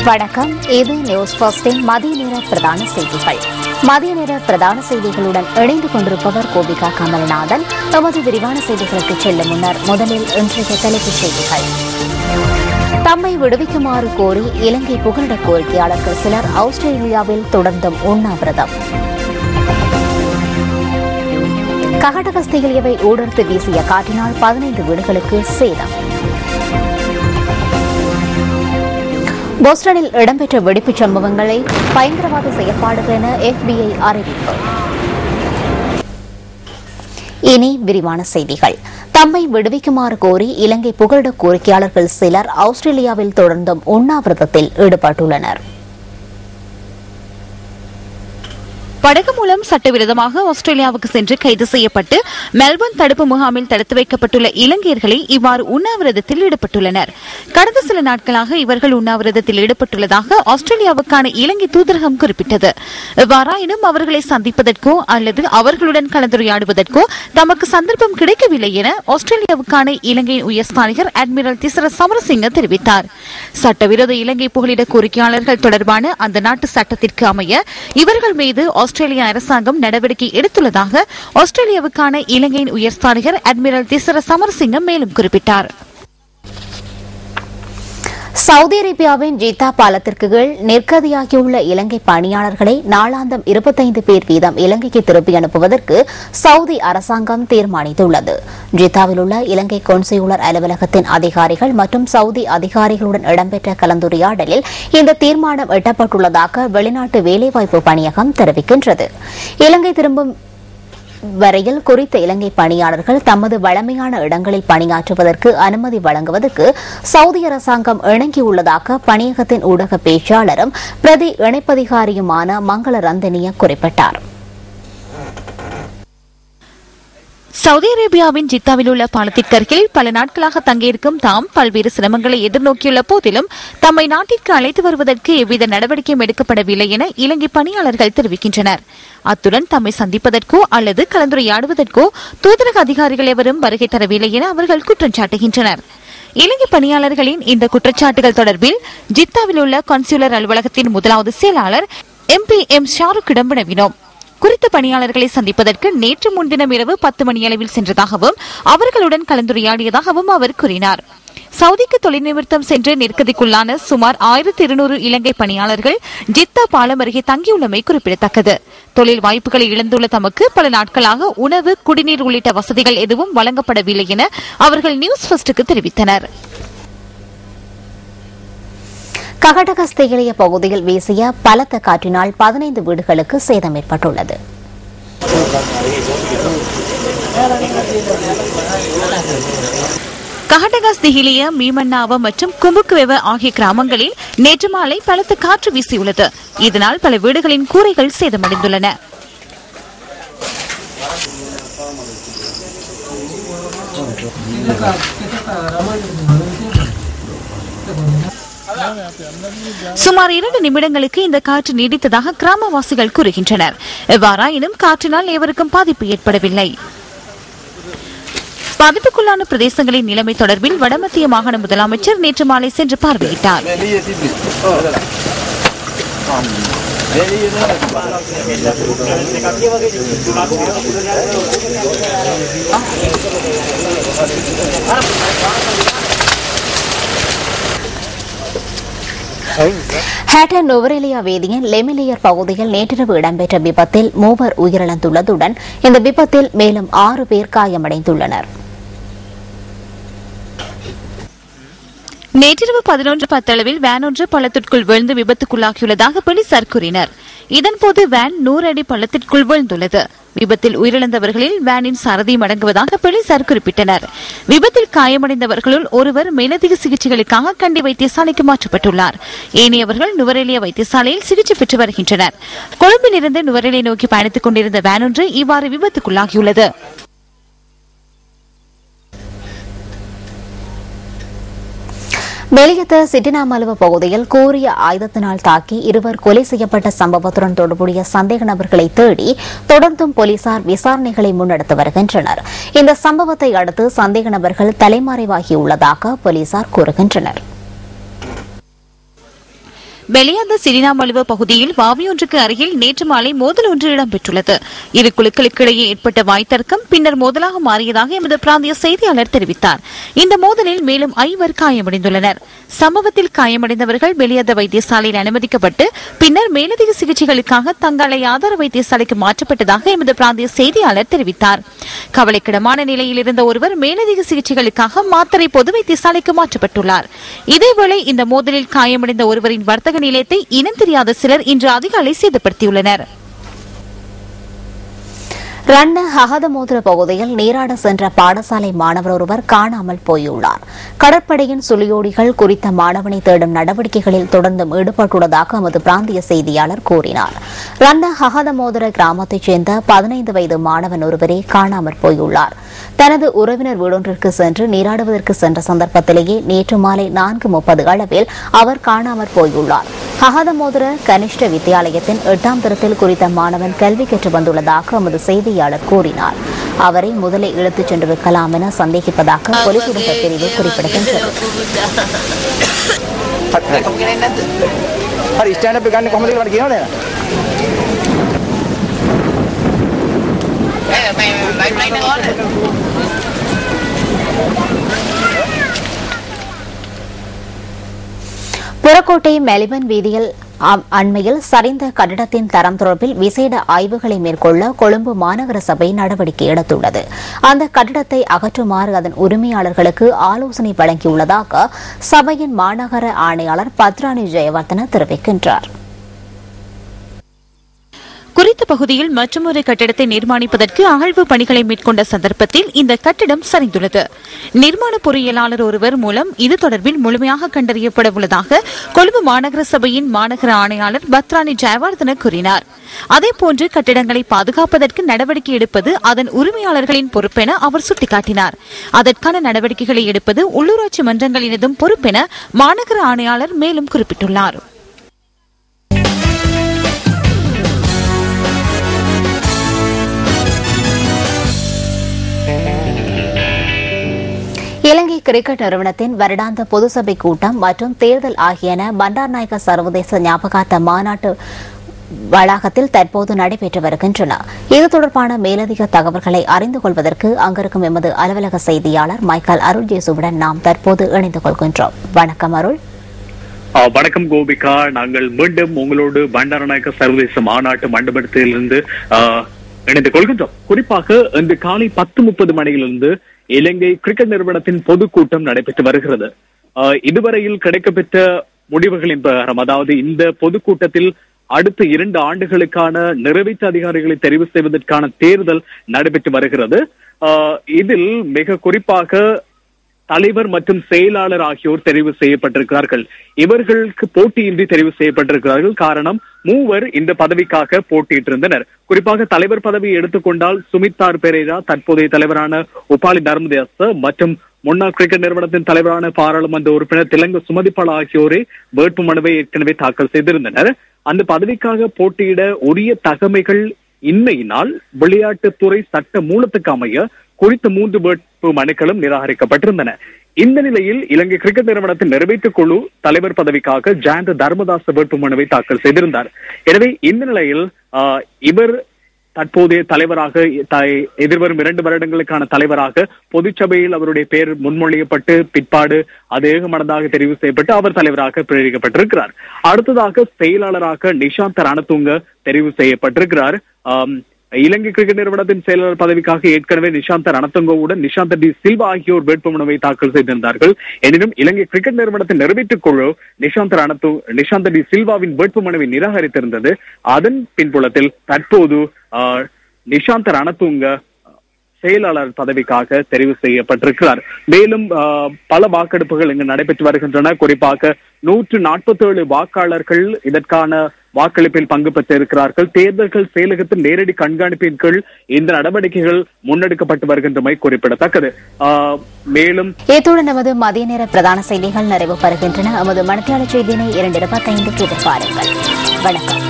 வணக்கம் இது நியூஸ் ஃபர்ஸ்டின் மதிய நேர பிரதான செய்திகள் மதிய நேர பிரதான செய்திகளுடன் இணைந்து கொண்டிருப்பவர் கோபிகா கமல்நாதன் தமது விரிவான செய்திகளுக்கு செல்லும் முன்னர் முதலில் இன்றைய தலைப்புச் செய்திகள் தம்மை விடுவிக்குமாறு கோரி இலங்கை புகலிட கோரிக்கையாளர்கள் சிலர் ஆஸ்திரேலியாவில் தொடர்ந்தும் உண்ணாவிரதம் ககடகஸ்திகளியவை ஊடர்த்து வீசிய காற்றினால் பதினைந்து வீடுகளுக்கு சேதம் போஸ்டனில் இடம்பெற்ற வெடிப்புச் சம்பவங்களை பயங்கரவாத செயற்பாடுகள் என எஃபிஐ அறிவிப்பு இனி விரிவான செய்திகள் தம்மை விடுவிக்குமாறு கோரி இலங்கை புகலிட கோரிக்கையாளர்கள் சிலர் ஆஸ்திரேலியாவில் தொடர்ந்தும் உண்ணாவிரதத்தில் ஈடுபட்டுள்ளனர் படகு மூலம் சட்டவிரோதமாக ஆஸ்திரேலியாவுக்கு சென்று கைது செய்யப்பட்டு மெல்பர்ன் தடுப்பு முகாமில் தடுத்து வைக்கப்பட்டுள்ள இலங்கையர்களை இவ்வாறு உண்ணாவிரதத்தில் ஈடுபட்டுள்ளனர் கடந்த சில நாட்களாக இவர்கள் உண்ணாவிரதத்தில் ஈடுபட்டுள்ளதாக ஆஸ்திரேலியாவுக்கான இலங்கை தூதரகம் குறிப்பிட்டது எவ்வாறாயினும் அவர்களை சந்திப்பதற்கோ அல்லது அவர்களுடன் கலந்துரையாடுவதற்கோ தமக்கு சந்தர்ப்பம் கிடைக்கவில்லை என ஆஸ்திரேலியாவுக்கான இலங்கையின் உயர்ஸ்தானிகர் அட்மிரல் திசர சமரசிங்க தெரிவித்தார் சட்டவிரோத இலங்கை புகலிட கோரிக்கையாளர்கள் தொடர்பான அந்த நாட்டு சட்டத்திற்கு அமைய இவர்கள் மீது ஆஸ்திரேலிய அரசாங்கம் நடவடிக்கை எடுத்துள்ளதாக ஆஸ்திரேலியாவுக்கான இலங்கையின் உயர்ஸ்தானிகர் அட்மிரல் திசர சமரசிங்கம் மேலும் குறிப்பிட்டார் சவுதி அரேபியாவின் ஜித்தா பாலத்திற்கு கீழ் நிர்கதியாகியுள்ள இலங்கை பணியாளர்களை நாளாந்தம் இருபத்தைந்து பேர் வீதம் இலங்கைக்கு திருப்பி அனுப்புவதற்கு சவுதி அரசாங்கம் தீர்மானித்துள்ளது ஜித்தாவில் உள்ள இலங்கை கொன்சியுலர் அலுவலகத்தின் அதிகாரிகள் மற்றும் சவுதி அதிகாரிகளுடன் இடம்பெற்ற கலந்துரையாடலில் இந்த தீர்மானம் எட்டப்பட்டுள்ளதாக வெளிநாட்டு வேலைவாய்ப்பு பணியகம் தெரிவிக்கின்றது இலங்கை திரும்பும் வரையில் குறித்த இலங்கை பணியாளர்கள் தமது வழமையான இடங்களில் பணியாற்றுவதற்கு அனுமதி வழங்குவதற்கு சவுதி அரசாங்கம் இணங்கியுள்ளதாக பணியகத்தின் ஊடக பேச்சாளரும் பிரதி இணைப்பதிகாரியுமான மங்கள ரந்தனிய குறிப்பிட்டார் சவுதி அரேபியாவின் ஜித்தாவில் உள்ள பாலத்திற்கு அருகில் பல நாட்களாக தங்கியிருக்கும் தாம் பல்வேறு சிரமங்களை எதிர்நோக்கியுள்ள போதிலும் தம்மை நாட்டிற்கு அழைத்து வருவதற்கு எவ்வித நடவடிக்கையும் எடுக்கப்படவில்லை என இலங்கை பணியாளர்கள் தெரிவிக்கின்றனர் அத்துடன் தம்மை சந்திப்பதற்கோ அல்லது கலந்துரையாடுவதற்கோ தூதரக அதிகாரிகள் எவரும் வருகை தரவில்லை என அவர்கள் குற்றம் சாட்டுகின்றனர் இலங்கை பணியாளர்களின் இந்த குற்றச்சாட்டுகள் தொடர்பில் ஜித்தாவில் உள்ள கான்சுலர் அலுவலகத்தின் முதலாவது செயலாளர் எம் பி எம் ஷாருக்கிடம் வினவினோம் குறித்த பணியாளர்களை சந்திப்பதற்கு நேற்று முன்தினம் இரவு பத்து மணியளவில் சென்றதாகவும் அவர்களுடன் கலந்துரையாடியதாகவும் அவர் கூறினார் சவுதிக்கு தொழில் நிமித்தம் சென்று நெருக்கடிக்குள்ளான சுமார் ஆயிரத்தி இருநூறு இலங்கை பணியாளர்கள் ஜித்தா பாலம் அருகே தங்கியுள்ளமை குறிப்பிடத்தக்கது தொழில் வாய்ப்புகளை இழந்துள்ள தமக்கு பல நாட்களாக உணவு குடிநீர் உள்ளிட்ட வசதிகள் எதுவும் வழங்கப்படவில்லை என அவர்கள் நியூஸ் ஃபர்ஸ்டுக்கு தெரிவித்தனர் ககடகஸ்திகளிய பகுதியில் வீசிய பலத்த காற்றினால் பதினைந்து வீடுகளுக்கு சேதம் ஏற்பட்டுள்ளது கஹடகாஸ் திகிலிய மீமன்னாவ மற்றும் கும்புக்குவெவ ஆகிய கிராமங்களில் நேற்று மாலை பலத்த காற்று வீசியுள்ளது இதனால் பல வீடுகளின் கூரைகள் சேதமடைந்துள்ளன சுமார் இரண்டு நிமிடங்களுக்கு இந்த காற்று நீடித்ததாக கிராமவாசிகள் கூறுகின்றனர் எவ்வாறாயினும் காற்றினால் எவருக்கும் பாதிப்பு ஏற்படவில்லை பாதிப்புக்குள்ளான பிரதேசங்களின் நிலைமை தொடர்பில் வடமத்திய மாகாண முதலமைச்சர் நேற்று மாலை சென்று பார்வையிட்டார் ஹேட்டன் நுவரெலியா வேதியின் லெமிலியர் பகுதியில் நேற்றிரவு இடம்பெற்ற விபத்தில் மூவர் உயிரிழந்துள்ளதுடன் இந்த விபத்தில் மேலும் ஆறு பேர் காயமடைந்துள்ளனர் நேற்றிரவு பதினொன்று பத்தளவில் வேன் ஒன்று பள்ளத்திற்குள் விழுந்து விபத்துக்குள்ளாகியுள்ளதாக போலீசார் கூறினர் இதன்போது வேன் நூறு அடி பள்ளத்திற்குள் விழுந்துள்ளது விபத்தில் உயிரிழந்தவர்களில் வேனின் சாரதியும் அடங்குவதாக போலீசார் குறிப்பிட்டனர் விபத்தில் காயமடைந்தவர்களுள் ஒருவர் மேலதிக சிகிச்சைகளுக்காக கண்டி வைத்தியசாலைக்கு மாற்றப்பட்டுள்ளார் ஏனையவர்கள் நுவரெலியா வைத்தியசாலையில் சிகிச்சை பெற்று வருகின்றனர் கொழும்பிலிருந்து நுவரெலியை நோக்கி பயணித்துக் கொண்டிருந்த வேன் ஒன்று இவ்வாறு விபத்துக்குள்ளாகியுள்ளது வெளியத்த சிட்டினாமலுவ பகுதியில் கூறிய ஆயுதத்தினால் தாக்கி இருவர் கொலை செய்யப்பட்ட சம்பவத்துடன் தொடர்புடைய சந்தேக நபர்களை தேடி தொடர்ந்தும் போலீசார் விசாரணைகளை முன்னெடுத்து வருகின்றனர் இந்த சம்பவத்தை அடுத்து சந்தேக நபர்கள் தலைமறைவாகியுள்ளதாக போலீசார் கூறுகின்றனர் வெளியாந்த சிரினாமலுவ பகுதியில் வாவியொன்றுக்கு அருகில் நேற்று மாலை மோதல் ஒன்று இடம்பெற்றுள்ளது இரு குழுக்களுக்கிடையே ஏற்பட்ட வாய்த்தர்க்கம் பின்னர் மோதலாக மாறியதாக எமது பிராந்திய செய்தியாளர் தெரிவித்தார் இந்த மோதலில் மேலும் ஐவர் காயமடைந்துள்ளனர் சம்பவத்தில் காயமடைந்தவர்கள் வெளியாத வைத்தியசாலையில் அனுமதிக்கப்பட்டு பின்னர் மேலதிக சிகிச்சைகளுக்காக தங்களை ஆதார வைத்தியசாலைக்கு மாற்றப்பட்டதாக எமது பிராந்திய செய்தியாளர் தெரிவித்தார் கவலைக்கிடமான நிலையில் இருந்த ஒருவர் மேலதிக சிகிச்சைகளுக்காக மாத்தறை பொது வைத்தியசாலைக்கு மாற்றப்பட்டுள்ளார் இதேவேளை இந்த மோதலில் காயமடைந்த ஒருவரின் வர்த்தக நிலையத்தை இனம் தெரியாத சிலர் இன்று அதிகாலை சேதப்படுத்தியுள்ளனர் ரன்ன அகதமோதிர பகுதியில் நீராட சென்ற பாடசாலை மாணவர் ஒருவர் காணாமல் போயுள்ளார் கடற்படையின் சுழியோடிகள் குறித்த மாணவனை தேடும் நடவடிக்கைகளில் தொடர்ந்தும் ஈடுபட்டுள்ளதாக எமது பிராந்திய செய்தியாளர் கூறினார் ரன்ன அகதமோதிர கிராமத்தைச் சேர்ந்த பதினைந்து வயது மாணவன் ஒருவரே காணாமற் போயுள்ளார் தனது உறவினர் வீடொன்றிற்கு சென்று நீராடுவதற்கு சென்ற சந்தர்ப்பத்திலேயே நேற்று மாலை நான்கு முப்பது அளவில் அவர் காணாமற் போயுள்ளார் அகதமோதிர கனிஷ்ட வித்தியாலயத்தின் எட்டாம் தரத்தில் குறித்த மாணவன் கல்வி கற்று வந்துள்ளதாக எமது செய்தியாளர் கூறினார் அவரை முதலில் இழுத்துச் சென்றிருக்கலாம் என சந்தேகிப்பதாக போலீஸ் குடும்ப பிரிவு குறிப்பிடுகின்றது හරි ස්ටෑන්ඩ් එක ගන්න කොහොමද කියලා මට කියනවද புறக்கோட்டை மெலிபன் வீதியில் அம்- அண்மையில் சரிந்த கட்டிடத்தின் தரம் தொடர்பில் விசேட ஆய்வுகளை மேற்கொள்ள கொழும்பு மாநகர சபை நடவடிக்கை எடுத்துள்ளது அந்த கட்டிடத்தை அகற்றுமாறு அதன் உரிமையாளர்களுக்கு ஆலோசனை வழங்கியுள்ளதாக சபையின் மாநகர ஆணையாளர் பத்ராணி ஜெயவர்தன தெரிவிக்கின்றார் குறித்த பகுதியில் மற்றொரு கட்டிடத்தை நிர்மாணிப்பதற்கு அகழ்வு பணிகளை மேற்கொண்ட சந்தர்ப்பத்தில் இந்த கட்டிடம் சரிந்துள்ளது நிர்மாண பொறியியலாளர் ஒருவர் மூலம் இது தொடர்பில் முழுமையாக கண்டறியப்பட உள்ளதாக கொழும்பு மாநகர சபையின் மாநகர ஆணையாளர் பத்ராணி ஜெயவர்தன கூறினார் அதேபோன்று கட்டிடங்களை பாதுகாப்பதற்கு நடவடிக்கை எடுப்பது அதன் உரிமையாளர்களின் பொறுப்பென அவர் சுட்டிக்காட்டினார் அதற்கான நடவடிக்கைகளை எடுப்பது உள்ளூராட்சி மன்றங்களினதும் பொறுப்பென மாநகர ஆணையாளர் மேலும் குறிப்பிட்டுள்ளார் இலங்கை கிரிக்கெட் நிறுவனத்தின் வருடாந்த பொதுசபை கூட்டம் மற்றும் தேர்தல் ஆகியன பண்டார்நாயக்க சர்வதேச ஞாபகார்த்த மாநாட்டு வளாகத்தில் தற்போது நடைபெற்று வருகின்றன இது தொடர்பான மேலதிக தகவல்களை அறிந்து கொள்வதற்கு அங்கிருக்கும் எமது அலுவலக செய்தியாளர் மைக்கேல் அருள் ஜேசுவுடன் நாம் தற்போது இணைந்து கொள்கின்றோம் வணக்கம் அருள் ஆ, வணக்கம் கோபிகா நாங்கள் மீண்டும் உங்களோடு பண்டாரநாயக்க சர்வதேச மாநாட்டு மண்டபத்திலிருந்து ஆ, இணைந்து கொள்கின்றோம் குறிப்பாக இன்று காலை பத்து முப்பது மணியிலிருந்து இலங்கை கிரிக்கெட் நிறுவனத்தின் பொதுக்கூட்டம் நடைபெற்று வருகிறது ஆ, இதுவரையில் கிடைக்கப்பெற்ற முடிவுகளின் பிரகாரம் அதாவது இந்த பொதுக்கூட்டத்தில் அடுத்த இரண்டு ஆண்டுகளுக்கான நிறைவேற்று அதிகாரிகளை தெரிவு செய்வதற்கான தேர்தல் நடைபெற்று வருகிறது ஆ, இதில் மிக குறிப்பாக தலைவர் மற்றும் செயலாளர் ஆகியோர் தெரிவு செய்யப்பட்டிருக்கிறார்கள் இவர்களுக்கு போட்டியின்றி தெரிவு செய்யப்பட்டிருக்கிறார்கள் காரணம் மூவர் இந்த பதவிக்காக போட்டியிட்டிருந்தனர் குறிப்பாக தலைவர் பதவியை எடுத்துக்கொண்டால் சுமித்தார் பெரேரா தற்போதைய தலைவரான உபாலி தர்மதாஸ் மற்றும் முன்னாள் கிரிக்கெட் நிறுவனத்தின் தலைவரான பாராளுமன்ற உறுப்பினர் திலங்கு சுமதிபால் ஆகியோரே வேட்பு மனுவை ஏற்கனவே தாக்கல் செய்திருந்தனர் அந்த பதவிக்காக போட்டியிட உரிய தகமைகள் இன்மையினால் விளையாட்டுத்துறை சட்ட மூலத்துக்கு அமைய குறித்த மூன்று வேட்பு மனுக்களும் நிராகரிக்கப்பட்டிருந்தன இந்த நிலையில் இலங்கை கிரிக்கெட் நிறுவனத்தின் நிறைவேற்றுக் குழு தலைவர் பதவிக்காக ஜாயந்த தர்மதாஸ் வேட்பு மனுவை தாக்கல் செய்திருந்தார் எனவே இந்த நிலையில் ஆஹ், இவர் தற்போதைய தலைவராக த- எதிர்வரும் இரண்டு வருடங்களுக்கான தலைவராக பொதுச்சபையில் அவருடைய பெயர் முன்மொழியப்பட்டு பிற்பாடு அது ஏகமனதாக தெரிவு செய்யப்பட்டு அவர் தலைவராக பிரேரிக்கப்பட்டிருக்கிறார் அடுத்ததாக செயலாளராக நிஷாந்த் ரணதுங்க தெரிவு செய்யப்பட்டிருக்கிறார் ஆம், இலங்கை கிரிக்கெட் நிறுவனத்தின் செயலாளர் பதவிக்காக ஏற்கனவே நிஷாந்த ரணத்துங்கோவுடன் நிஷாந்த டி சில்வா ஆகியோர் வேட்புமனுவை தாக்கல் செய்திருந்தார்கள் எனினும் இலங்கை கிரிக்கெட் நிறுவனத்தின் நிறைவேற்றுக் குழு நிஷாந்த ரணத்து நிஷாந்த டி சில்வாவின் வேட்புமனுவை நிராகரித்திருந்தது அதன் பின்புலத்தில் தற்போது ஆஹ், நிஷாந்த ரணத்துங்க செயலாளர் பதவிக்காக தெரிவு செய்யப்பட்டிருக்கிறார் மேலும் ஆஹ், பல வாக்கெடுப்புகள் இங்கு நடைபெற்று வருகின்றன குறிப்பாக நூற்று நாற்பத்தி ஏழு வாக்காளர்கள் இதற்கான வாக்களிப்பில் பங்கு பெற்றிருக்கிறார்கள் தேர்தல்கள் செயலகத்தின் நேரடி கண்காணிப்பின் கீழ் இந்த நடவடிக்கைகள் முன்னெடுக்கப்பட்டு வருகின்றமை குறிப்பிடத்தக்கது ஆஹ், மேலும் இத்துடன் நமது மதிய நேர பிரதான செய்திகள் நிறைவு பெறுகின்றன எமது மணித்தியாளர் செய்தியினை இரண்டு இருபத்தைந்துக்கு எதிர்பாருங்கள் வணக்கம்